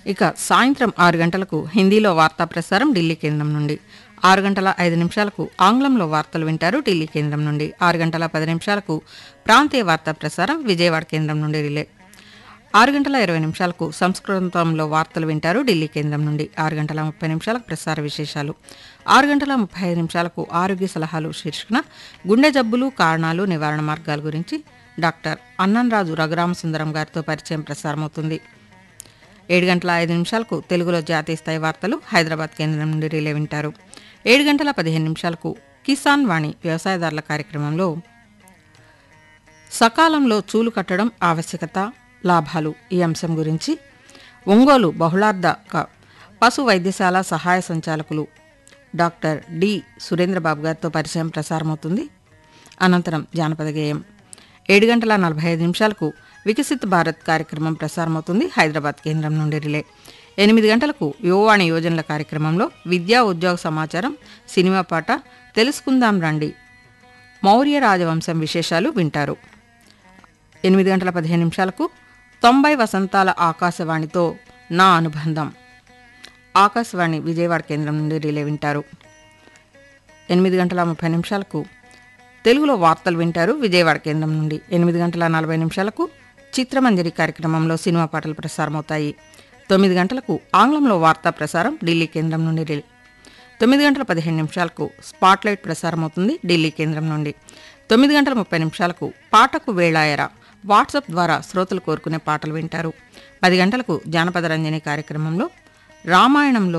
ఇక సాయంత్రం ఆరు గంటలకు హిందీలో వార్తా ప్రసారం ఢిల్లీ కేంద్రం నుండి ఆరు గంటల ఐదు నిమిషాలకు ఆంగ్లంలో వార్తలు వింటారు ఢిల్లీ కేంద్రం నుండి ఆరు గంటల పది నిమిషాలకు ప్రాంతీయ వార్తా ప్రసారం విజయవాడ కేంద్రం నుండి రిలే ఆరు గంటల ఇరవై నిమిషాలకు సంస్కృతంలో వార్తలు వింటారు ఢిల్లీ కేంద్రం నుండి ఆరు గంటల ముప్పై నిమిషాలకు ప్రసార విశేషాలు ఆరు గంటల ముప్పై ఐదు నిమిషాలకు ఆరోగ్య సలహాలు శీర్షికన గుండె జబ్బులు కారణాలు నివారణ మార్గాల గురించి డాక్టర్ అన్నంరాజు రఘురామసుందరం గారితో పరిచయం ప్రసారమవుతుంది ఏడు గంటల ఐదు నిమిషాలకు తెలుగులో జాతీయ స్థాయి వార్తలు హైదరాబాద్ కేంద్రం నుండి రిలే వింటారు ఏడు గంటల పదిహేను నిమిషాలకు కిసాన్ వాణి వ్యవసాయదారుల కార్యక్రమంలో సకాలంలో చూలు కట్టడం ఆవశ్యకత లాభాలు ఈ అంశం గురించి ఒంగోలు బహుళార్థ క- పశు వైద్యశాల సహాయ సంచాలకులు డాక్టర్ డి సురేంద్రబాబు గారితో పరిచయం ప్రసారమవుతుంది అనంతరం జానపద గేయం ఏడు గంటల నలభై ఐదు నిమిషాలకు వికసిత్ భారత్ కార్యక్రమం ప్రసారమవుతుంది హైదరాబాద్ కేంద్రం నుండి రిలే ఎనిమిది గంటలకు యువవాణి యోజనల కార్యక్రమంలో విద్యా ఉద్యోగ సమాచారం సినిమా పాట తెలుసుకుందాం రండి మౌర్య రాజవంశం విశేషాలు వింటారు ఎనిమిది గంటల పదిహేను నిమిషాలకు తొంభై వసంతాల ఆకాశవాణితో నా అనుబంధం ఆకాశవాణి విజయవాడ కేంద్రం నుండి రిలే వింటారు ఎనిమిది గంటల ముప్పై నిమిషాలకు తెలుగులో వార్తలు వింటారు విజయవాడ కేంద్రం నుండి ఎనిమిది గంటల నలభై నిమిషాలకు చిత్రమంజరి కార్యక్రమంలో సినిమా పాటలు ప్రసారమవుతాయి తొమ్మిది గంటలకు ఆంగ్లంలో వార్తా ప్రసారం ఢిల్లీ కేంద్రం నుండి రిలే తొమ్మిది గంటల పదిహేను నిమిషాలకు స్పాట్లైట్ ప్రసారం అవుతుంది ఢిల్లీ కేంద్రం నుండి తొమ్మిది గంటల ముప్పై నిమిషాలకు పాటకు వేళాయరా వాట్సాప్ ద్వారా శ్రోతలు కోరుకునే పాటలు వింటారు పది గంటలకు జానపద రంజని కార్యక్రమంలో రామాయణంలో